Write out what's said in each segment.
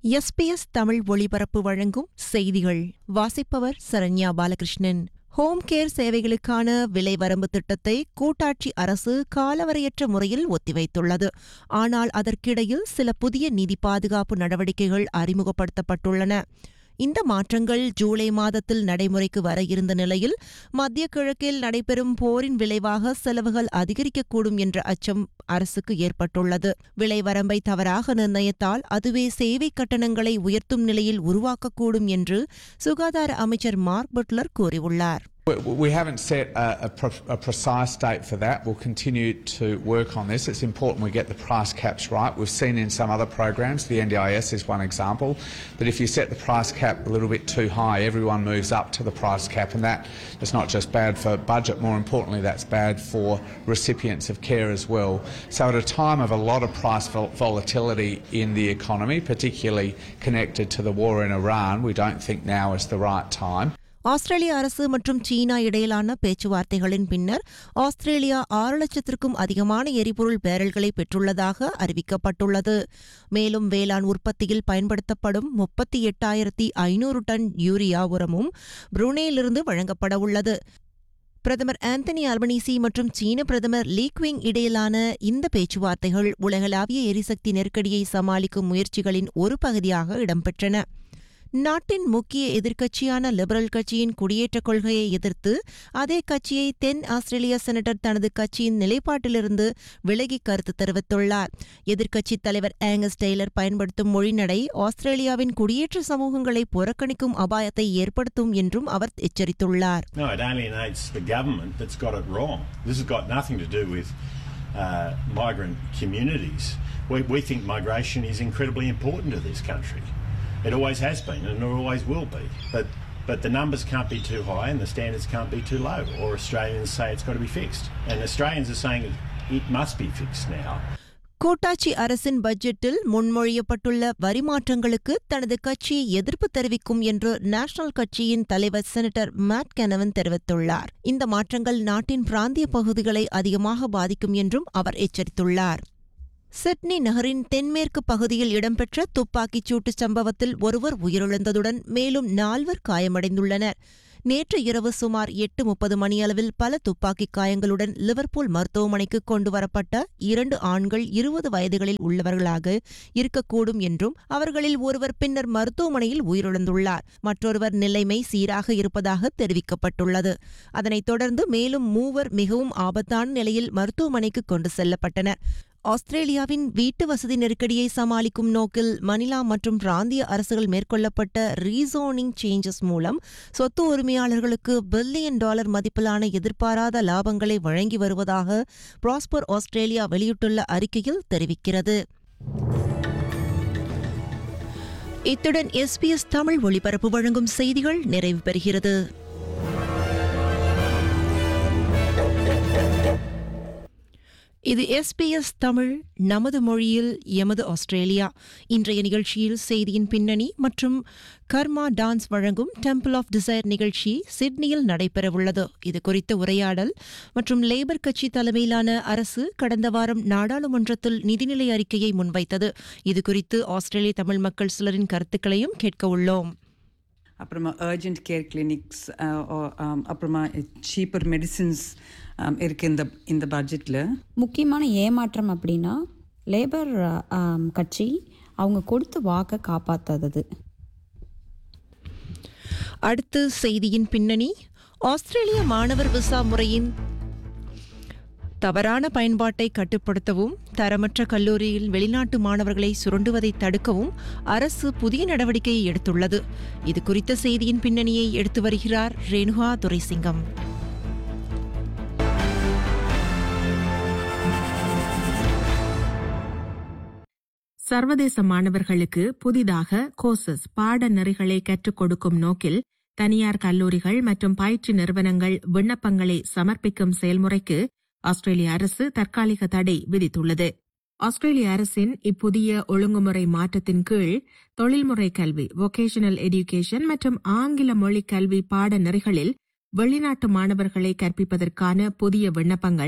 SBS Tamil ஒளிபரப்பு வழங்கும் செய்திகள் வாசிப்பவர் சரண்யா பாலகிருஷ்ணன் ஹோம் கேர் சேவைகளுக்கான விலை வரம்பு திட்டத்தை கூட்டாட்சி அரசு காலவரையற்ற முறையில் ஒத்திவைத்துள்ளது ஆனால் அதற்கிடையில் சில புதிய நிதி பாதுகாப்பு நடவடிக்கைகள் அறிமுகப்படுத்தப்பட்டுள்ளன இந்த மாற்றங்கள் ஜூலை மாதத்தில் நடைமுறைக்கு வர இருந்த நிலையில் மத்திய கிழக்கில் நடைபெறும் போரின் விளைவாக செலவுகள் அதிகரிக்கக்கூடும் என்ற அச்சம் அரசுக்கு ஏற்பட்டுள்ளது விலை வரம்பை தவறாக நிர்ணயித்தால் அதுவே சேவை கட்டணங்களை உயர்த்தும் நிலையில் உருவாக்கக்கூடும் என்று சுகாதார அமைச்சர் மார்க் பட்லர் கூறியுள்ளார் We we haven't set a, a, pre- a precise date for that. We'll continue to work on this. It's important we get the price caps right. We've seen in some other programs, the NDIS is one example, that if you set the price cap a little bit too high, everyone moves up to the price cap, and that is not just bad for budget, more importantly, that's bad for recipients of care as well. So, at a time of a lot of price vol- volatility in the economy, particularly connected to the war in Iran, we don't think now is the right time. ஆஸ்திரேலிய அரசு மற்றும் சீனா இடையிலான பேச்சுவார்த்தைகளின் பின்னர் Australia ஆறு லட்சத்திற்கும் அதிகமான எரிபொருள் பேரல்களை பெற்றுள்ளதாக அறிவிக்கப்பட்டுள்ளது மேலும் வேளாண் உற்பத்தியில் பயன்படுத்தப்படும் முப்பத்தி எட்டாயிரத்தி ஐநூறு டன் யூரியா உரமும் புரூனேயிலிருந்து வழங்கப்பட உள்ளது பிரதமர் ஆந்தனி அல்பனீசி மற்றும் சீன பிரதமர் லீ குவிங் இடையிலான இந்த பேச்சுவார்த்தைகள் உலகளாவிய எரிசக்தி நெருக்கடியை சமாளிக்கும் முயற்சிகளின் ஒரு பகுதியாக இடம்பெற்றன நாட்டின் முக்கிய எதிர்க்கட்சியான லிபரல் கட்சியின் குடியேற்றக் கொள்கையை எதிர்த்து அதே கட்சியை தென் ஆஸ்திரேலிய செனட்டர் தனது கட்சியின் நிலைப்பாட்டிலிருந்து விலகி கருத்து தெரிவித்துள்ளார் எதிர்க்கட்சித் தலைவர் ஆங்கஸ் டெய்லர் பயன்படுத்தும் மொழிநடை ஆஸ்திரேலியாவின் குடியேற்ற சமூகங்களை புறக்கணிக்கும் அபாயத்தை ஏற்படுத்தும் என்றும் அவர் எச்சரித்துள்ளார் No, it alienates the government that's got it wrong. This has got nothing to do with uh, migrant communities. We, we think migration is incredibly important to this country. It always has been and it always will be. But but the numbers can't be too high and the standards can't be too low. Or Australians say it's got to be fixed. And Australians are saying it, it must be fixed now. கூட்டாட்சி அரசின் பட்ஜெட்டில் முன்மொழியப்பட்டுள்ள வரி மாற்றங்களுக்கு தனது கட்சி எதிர்ப்பு தெரிவிக்கும் என்று நேஷனல் கட்சியின் தலைவர் செனட்டர் மேட் கெனவன் தெரிவித்துள்ளார் இந்த மாற்றங்கள் நாட்டின் பிராந்திய பகுதிகளை அதிகமாக பாதிக்கும் என்றும் அவர் எச்சரித்துள்ளார் சிட்னி நகரின் தென்மேற்கு பகுதியில் இடம்பெற்ற துப்பாக்கிச் சூட்டுச் சம்பவத்தில் ஒருவர் உயிரிழந்ததுடன் மேலும் நால்வர் காயமடைந்துள்ளனர் நேற்று இரவு சுமார் எட்டு முப்பது மணியளவில் பல துப்பாக்கிக் காயங்களுடன் லிவர்பூல் மருத்துவமனைக்கு கொண்டுவரப்பட்ட இரண்டு ஆண்கள் இருபது வயதுகளில் உள்ளவர்களாக இருக்கக்கூடும் என்றும் அவர்களில் ஒருவர் பின்னர் மருத்துவமனையில் உயிரிழந்துள்ளார் மற்றொருவர் நிலைமை சீராக இருப்பதாக தெரிவிக்கப்பட்டுள்ளது அதனைத் தொடர்ந்து மேலும் மூவர் மிகவும் ஆபத்தான நிலையில் மருத்துவமனைக்கு கொண்டு செல்லப்பட்டனர் ஆஸ்திரேலியாவின் வீட்டு வசதி நெருக்கடியை சமாளிக்கும் நோக்கில் மணிலா மற்றும் பிராந்திய அரசுகள் மேற்கொள்ளப்பட்ட ரீசோனிங் சேஞ்சஸ் மூலம் சொத்து உரிமையாளர்களுக்கு பில்லியன் டாலர் மதிப்பிலான எதிர்பாராத லாபங்களை வழங்கி வருவதாக பிராஸ்பர் ஆஸ்திரேலியா வெளியிட்டுள்ள அறிக்கையில் தெரிவிக்கிறது இத்துடன் எஸ்பிஎஸ் தமிழ் ஒளிபரப்பு வழங்கும் செய்திகள் நிறைவு பெறுகிறது இது எஸ்பிஎஸ் தமிழ் நமது மொழியில் எமது ஆஸ்திரேலியா இன்றைய நிகழ்ச்சியில் செய்தியின் பின்னணி மற்றும் கர்மா டான்ஸ் வழங்கும் டெம்பிள் ஆஃப் டிசைர் நிகழ்ச்சி சிட்னியில் நடைபெறவுள்ளது இது குறித்த உரையாடல் மற்றும் லேபர் கட்சி தலைமையிலான அரசு கடந்த வாரம் நாடாளுமன்றத்தில் நிதிநிலை அறிக்கையை முன்வைத்தது இது குறித்து ஆஸ்திரேலிய தமிழ் மக்கள் சிலரின் கருத்துக்களையும் கேட்க உள்ளோம் அப்புறமா அர்ஜென்ட் கேர் கிளினிக்ஸ் அப்புறமா சீப்பர் மெடிசின்ஸ் இருக்குது இந்த இந்த பட்ஜெட்டில் முக்கியமான ஏமாற்றம் அப்படின்னா லேபர் ஆம், கட்சி அவங்க கொடுத்த வாக்கை காப்பாத்தாதது அடுத்து செய்தியின் பின்னணி ஆஸ்திரேலிய மாணவர் விசா முறையின் தவறான பயன்பாட்டை கட்டுப்படுத்தவும் தரமற்ற கல்லூரியில் வெளிநாட்டு மாணவர்களை சுரண்டுவதை தடுக்கவும் அரசு புதிய நடவடிக்கையை எடுத்துள்ளது இது குறித்த செய்தியின் பின்னணியை எடுத்து வருகிறார் ரேணுகா துரைசிங்கம் சர்வதேச மாணவர்களுக்கு புதிதாக கோர்சஸ் பாடநெறிகளை கற்றுக் கொடுக்கும் நோக்கில் தனியார் கல்லூரிகள் மற்றும் பயிற்சி நிறுவனங்கள் விண்ணப்பங்களை சமர்ப்பிக்கும் செயல்முறைக்கு ஆஸ்திரேலிய அரசு தற்காலிக தடை விதித்துள்ளது ஆஸ்திரேலிய அரசின் இப்புதிய ஒழுங்குமுறை மாற்றத்தின் கீழ் தொழில்முறை கல்வி வொகேஷனல் எஜுகேஷன் மற்றும் ஆங்கில மொழி கல்வி பாடநெறிகளில் வெளிநாட்டு மாணவர்களை கற்பிப்பதற்கான புதிய விண்ணப்பங்கள்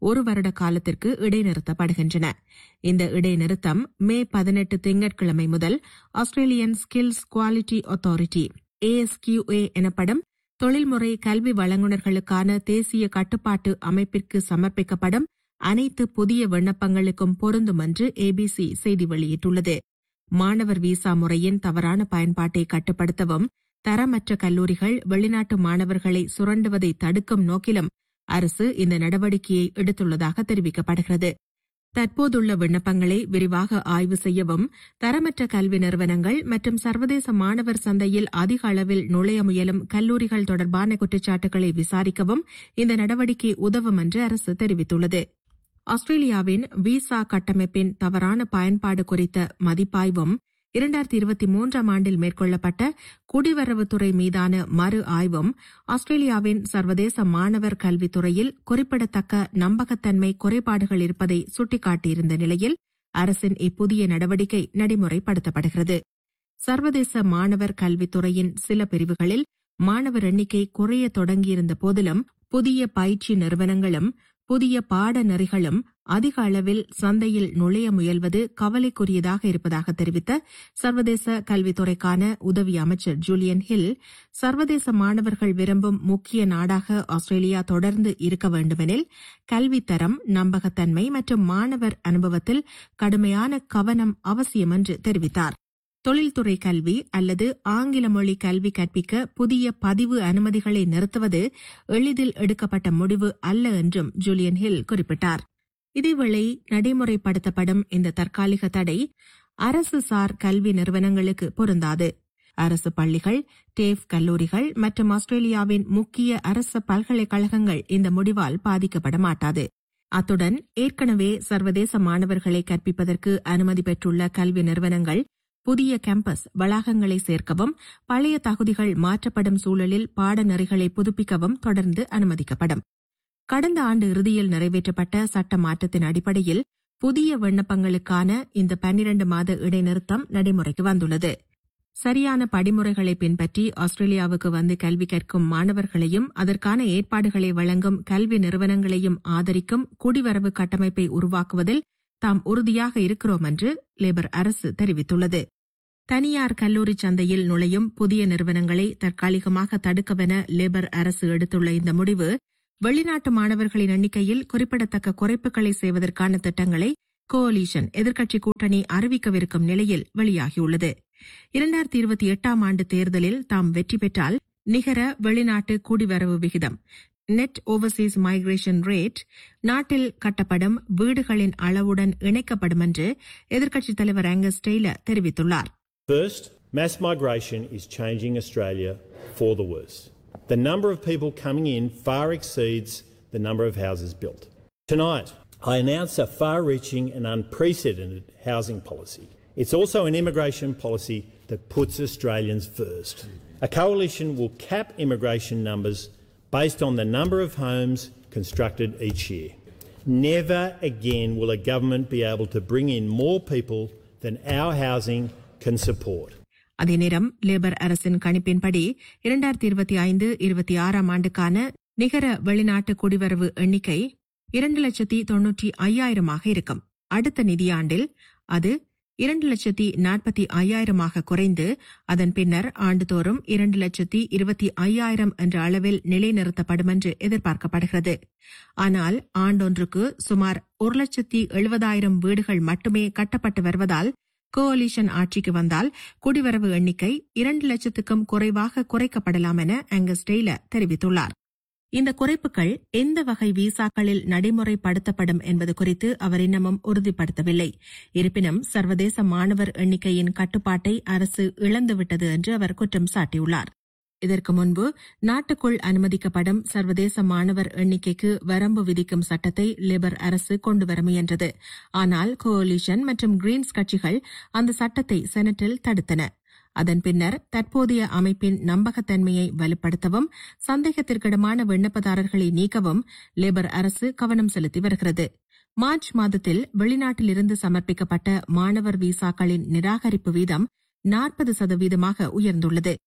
ஒரு வருட காலத்திற்கு இடைநிறுத்தப்படுகின்றன இந்த இடைநிறுத்தம் மே பதினெட்டு திங்கட்கிழமை முதல் Australian skills quality authority ASQA எனப்படும் தொழில்முறை கல்வி வழங்குநர்களுக்கான தேசிய கட்டுப்பாட்டு அமைப்பிற்கு சமர்ப்பிக்கப்படும் அனைத்து புதிய விண்ணப்பங்களுக்கும் பொருந்தும் என்று ஏபிசி செய்தி வெளியிட்டுள்ளது மாணவர் விசா முறையின் தவறான பயன்பாட்டை கட்டுப்படுத்தவும் தரமற்ற கல்லூரிகள் வெளிநாட்டு மாணவர்களை சுரண்டுவதை தடுக்கும் நோக்கிலும் அரசு இந்த நடவடிக்கையை எடுத்துள்ளதாக தெரிவிக்கப்படுகிறது தற்போதுள்ள விண்ணப்பங்களை விரிவாக ஆய்வு செய்யவும் தரமற்ற கல்வி நிறுவனங்கள் மற்றும் சர்வதேச மாணவர் சந்தையில் அதிக அளவில் நுழைய முயலும் கல்லூரிகள் தொடர்பான குற்றச்சாட்டுகளை விசாரிக்கவும் இந்த நடவடிக்கை உதவும் என்று அரசு தெரிவித்துள்ளது ஆஸ்திரேலியாவின் விசா கட்டமைப்பின் தவறான பயன்பாடு குறித்த மதிப்பாய்வும் இரண்டாயிரத்தி இருபத்தி மூன்றாம் ஆண்டில் மேற்கொள்ளப்பட்ட குடிவரவுத்துறை மீதான மறு ஆய்வும் ஆஸ்திரேலியாவின் சர்வதேச மாணவர் கல்வித்துறையில் குறிப்பிடத்தக்க நம்பகத்தன்மை குறைபாடுகள் இருப்பதை சுட்டிக்காட்டியிருந்த நிலையில் அரசின் இப்புதிய நடவடிக்கை நடைமுறைப்படுத்தப்படுகிறது சர்வதேச மாணவர் கல்வித்துறையின் சில பிரிவுகளில் மாணவர் எண்ணிக்கை குறைய தொடங்கியிருந்த போதிலும் புதிய பயிற்சி நிறுவனங்களும் புதிய பாடநெறிகளும் அதிக அளவில் சந்தையில் நுழைய முயல்வது கவலைக்குரியதாக இருப்பதாக தெரிவித்த சர்வதேச கல்வித்துறைக்கான உதவி அமைச்சர் ஜூலியன் ஹில் சர்வதேச மாணவர்கள் விரும்பும் முக்கிய நாடாக ஆஸ்திரேலியா தொடர்ந்து இருக்க வேண்டுமெனில் கல்வித்தரம் நம்பகத்தன்மை மற்றும் மாணவர் அனுபவத்தில் கடுமையான கவனம் அவசியம் என்று தெரிவித்தார் தொழில்துறை கல்வி அல்லது ஆங்கில மொழி கல்வி கற்பிக்க புதிய பதிவு அனுமதிகளை நிறுத்துவது எளிதில் எடுக்கப்பட்ட முடிவு அல்ல என்றும் ஜூலியன் ஹில் குறிப்பிட்டார் இதேவேளை நடைமுறைப்படுத்தப்படும் இந்த தற்காலிக தடை அரசு சார் கல்வி நிறுவனங்களுக்கு பொருந்தாது அரசு பள்ளிகள் டேஃப் கல்லூரிகள் மற்றும் ஆஸ்திரேலியாவின் முக்கிய அரசு பல்கலைக்கழகங்கள் இந்த முடிவால் பாதிக்கப்பட மாட்டாது அத்துடன் ஏற்கனவே சர்வதேச மாணவர்களை கற்பிப்பதற்கு அனுமதி பெற்றுள்ள கல்வி நிறுவனங்கள் புதிய கேம்பஸ் வளாகங்களை சேர்க்கவும் பழைய தகுதிகள் மாற்றப்படும் சூழலில் பாடநெறிகளை புதுப்பிக்கவும் தொடர்ந்து அனுமதிக்கப்படும் கடந்த ஆண்டு இறுதியில் நிறைவேற்றப்பட்ட சட்ட மாற்றத்தின் அடிப்படையில் புதிய விண்ணப்பங்களுக்கான இந்த பன்னிரண்டு மாத இடைநிறுத்தம் நடைமுறைக்கு வந்துள்ளது சரியான படிமுறைகளை பின்பற்றி ஆஸ்திரேலியாவுக்கு வந்து கல்வி கற்கும் மாணவர்களையும் அதற்கான ஏற்பாடுகளை வழங்கும் கல்வி நிறுவனங்களையும் ஆதரிக்கும் குடிவரவு கட்டமைப்பை உருவாக்குவதில் தாம் உறுதியாக இருக்கிறோம் என்று லேபர் அரசு தெரிவித்துள்ளது தனியார் கல்லூரி சந்தையில் நுழையும் புதிய நிறுவனங்களை தற்காலிகமாக தடுக்கவென லேபர் அரசு எடுத்துள்ள இந்த முடிவு வெளிநாட்டு மாணவர்களின் எண்ணிக்கையில் குறிப்பிடத்தக்க குறைப்புகளை செய்வதற்கான திட்டங்களை கோலிஷன் எதிர்க்கட்சி கூட்டணி அறிவிக்கவிருக்கும் நிலையில் வெளியாகியுள்ளது இரண்டாயிரத்தி இருபத்தி எட்டாம் ஆண்டு தேர்தலில் தாம் வெற்றி பெற்றால் நிகர வெளிநாட்டு குடிவரவு விகிதம் நெட் ஓவர்சீஸ் மைக்ரேஷன் ரேட் நாட்டில் கட்டப்படும் வீடுகளின் அளவுடன் இணைக்கப்படும் என்று எதிர்க்கட்சித் தலைவர் ஆங்கஸ் டெய்லர் தெரிவித்துள்ளார் First, mass migration is changing Australia for the worse. The number of people coming in far exceeds the number of houses built. Tonight, I announce a far reaching and unprecedented housing policy. It's also an immigration policy that puts Australians first. A coalition will cap immigration numbers based on the number of homes constructed each year. Never again will a government be able to bring in more people than our housing can support. அதே நேரம் labour அரசின் கணிப்பின்படி இரண்டாயிரத்தி இருபத்தி ஐந்து இருபத்தி ஆறாம் ஆண்டுக்கான நிகர வெளிநாட்டு குடிவரவு எண்ணிக்கை இரண்டு லட்சத்தி தொன்னூற்றி ஐயாயிரமாக இருக்கும் அடுத்த நிதியாண்டில் அது இரண்டு லட்சத்தி நாற்பத்தி ஐயாயிரமாக குறைந்து அதன் பின்னர் ஆண்டுதோறும் இரண்டு லட்சத்தி இருபத்தி ஐயாயிரம் என்ற அளவில் நிலைநிறுத்தப்படும் என்று எதிர்பார்க்கப்படுகிறது ஆனால் ஆண்டொன்றுக்கு சுமார் ஒரு லட்சத்தி எழுபதாயிரம் வீடுகள் மட்டுமே கட்டப்பட்டு வருவதால் கோலிஷன் ஆட்சிக்கு வந்தால் குடிவரவு எண்ணிக்கை இரண்டு லட்சத்துக்கும் குறைவாக குறைக்கப்படலாம் என ஆங்கஸ் டெய்லர் தெரிவித்துள்ளார் இந்த குறைப்புகள் எந்த வகை விசாக்களில் நடைமுறைப்படுத்தப்படும் என்பது குறித்து அவர் இன்னமும் உறுதிப்படுத்தவில்லை இருப்பினும் சர்வதேச மாணவர் எண்ணிக்கையின் கட்டுப்பாட்டை அரசு இழந்துவிட்டது என்று அவர் குற்றம் சாட்டியுள்ளார் இதற்கு முன்பு நாட்டுக்குள் அனுமதிக்கப்படும் சர்வதேச மாணவர் எண்ணிக்கைக்கு வரம்பு விதிக்கும் சட்டத்தை லேபர் அரசு கொண்டுவர முயன்றது ஆனால் கோலிஷன் மற்றும் கிரீன்ஸ் கட்சிகள் அந்த சட்டத்தை செனட்டில் தடுத்தன அதன் பின்னர் தற்போதைய அமைப்பின் நம்பகத்தன்மையை வலுப்படுத்தவும் சந்தேகத்திற்கிடமான விண்ணப்பதாரர்களை நீக்கவும் லேபர் அரசு கவனம் செலுத்தி வருகிறது மார்ச் மாதத்தில் வெளிநாட்டிலிருந்து சமர்ப்பிக்கப்பட்ட மாணவர் விசாக்களின் நிராகரிப்பு வீதம் நாற்பது சதவீதமாக உயர்ந்துள்ளது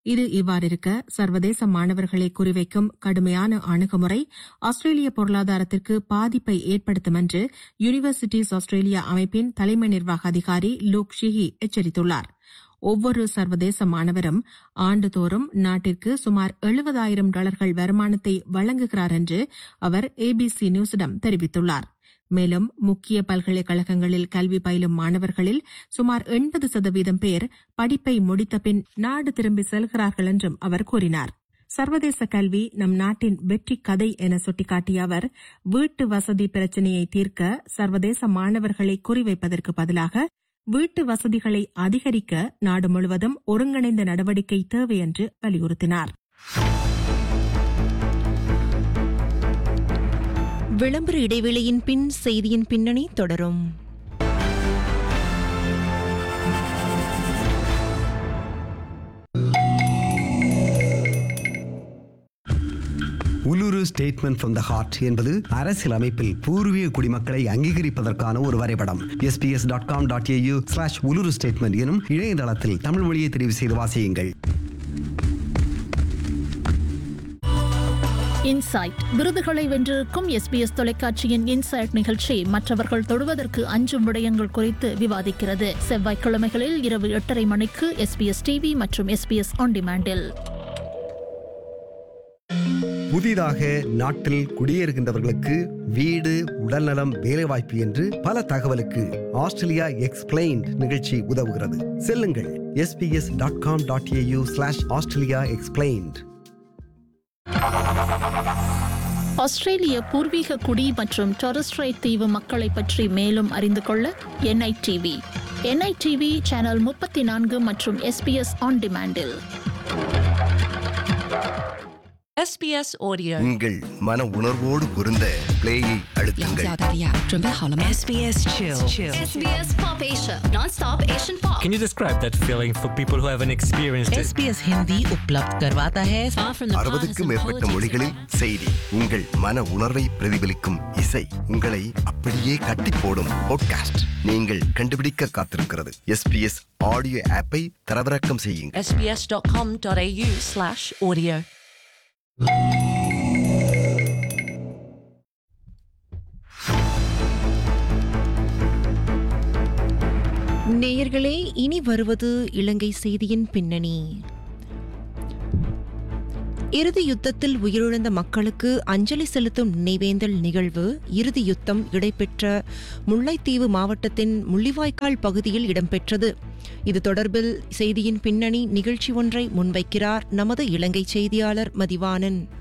இது இவ்வாறிருக்க சர்வதேச மாணவர்களை குறிவைக்கும் கடுமையான அணுகுமுறை ஆஸ்திரேலிய பொருளாதாரத்திற்கு பாதிப்பை ஏற்படுத்தும் என்று யுனிவர்சிட்டிஸ் ஆஸ்திரேலியா அமைப்பின் தலைமை நிர்வாக அதிகாரி லூக் ஷிஹி எச்சரித்துள்ளார் ஒவ்வொரு சர்வதேச மாணவரும் ஆண்டுதோறும் நாட்டிற்கு சுமார் எழுபதாயிரம் டாலர்கள் வருமானத்தை வழங்குகிறார் என்று அவர் ஏபிசி நியூஸிடம் தெரிவித்துள்ளார் மேலும் முக்கிய பல்கலைக்கழகங்களில் கல்வி பயிலும் மாணவர்களில் சுமார் எண்பது சதவீதம் பேர் படிப்பை முடித்த பின் நாடு திரும்பி செல்கிறார்கள் என்றும் அவர் கூறினார் சர்வதேச கல்வி நம் நாட்டின் வெற்றி கதை என சுட்டிக்காட்டிய அவர் வீட்டு வசதி பிரச்சினையை தீர்க்க சர்வதேச மாணவர்களை குறிவைப்பதற்கு பதிலாக வீட்டு வசதிகளை அதிகரிக்க நாடு முழுவதும் ஒருங்கிணைந்த நடவடிக்கை தேவை என்று வலியுறுத்தினார் விளம்பர இடைவேளையின் பின் செய்தியின் பின்னணி தொடரும் Uluru statement from the heart என்பது அரசியல் அமைப்பில் பூர்வீக குடிமக்களை அங்கீகரிப்பதற்கான ஒரு வரைபடம் SBS dot com dot AU slash Uluru statement எனும் இணையதளத்தில் தமிழ் மொழியை தெரிவு செய்து வாசியுங்கள் இன்சைட் விருதுகளை வென்றிருக்கும் எஸ்பிஎஸ் தொலைக்காட்சியின் இன்சைட் நிகழ்ச்சி மற்றவர்கள் தொடுவதற்கு அஞ்சும் விடயங்கள் குறித்து விவாதிக்கிறது செவ்வாய்க்கிழமைகளில் இரவு எட்டரை மணிக்கு எஸ்பிஎஸ் டிவி மற்றும் எஸ்பிஎஸ் ஆன் டிமாண்டில் புதிதாக நாட்டில் குடியேறுகின்றவர்களுக்கு வீடு உடல்நலம் வேலைவாய்ப்பு என்று பல தகவலுக்கு ஆஸ்திரேலியா எக்ஸ்பிளைன்ட் நிகழ்ச்சி உதவுகிறது செல்லுங்கள் SBS dot com dot AU slash Australia explained ஆஸ்திரேலிய பூர்வீக குடி மற்றும் டொரஸ்ட்ரைட் தீவு மக்களை பற்றி மேலும் அறிந்து கொள்ள என்ஐடிவி என்ஐடிவி சேனல் முப்பத்தி நான்கு மற்றும் எஸ்பிஎஸ் ஆன் டிமாண்டில் SBS Audio. உங்கள் மன உணர்வோடு பொருந்த பிளேயை அழுத்துங்கள் SBS Chill. SBS Pop Asia, non-stop Asian pop. Can you describe that feeling for people who haven't experienced it? SBS Hindi उपलब्ध करवाता है Far from the அறுபதுக்கும் மேற்பட்ட மொழிகளில் செய்தி உங்கள் மன உணர்வை பிரதிபலிக்கும் இசை உங்களை அப்படியே கட்டி போடும் பாட்காஸ்ட் நீங்கள் கண்டுபிடிக்க காத்திருக்கிறது எஸ்பிஎஸ் ஆடியோ ஆப்பை தரவிறக்கம் செய்யுங்கள் SBS.com.au slash audio. நேயர்களே இனி வருவது இலங்கை செய்தியின் பின்னணி இறுதி யுத்தத்தில் உயிரிழந்த மக்களுக்கு அஞ்சலி செலுத்தும் நினைவேந்தல் நிகழ்வு இறுதி யுத்தம் இடைபெற்ற முல்லைத்தீவு மாவட்டத்தின் முள்ளிவாய்க்கால் பகுதியில் இடம்பெற்றது இது தொடர்பில் செய்தியின் பின்னணி நிகழ்ச்சி ஒன்றை முன்வைக்கிறார் நமது இலங்கை செய்தியாளர் மதிவாணன்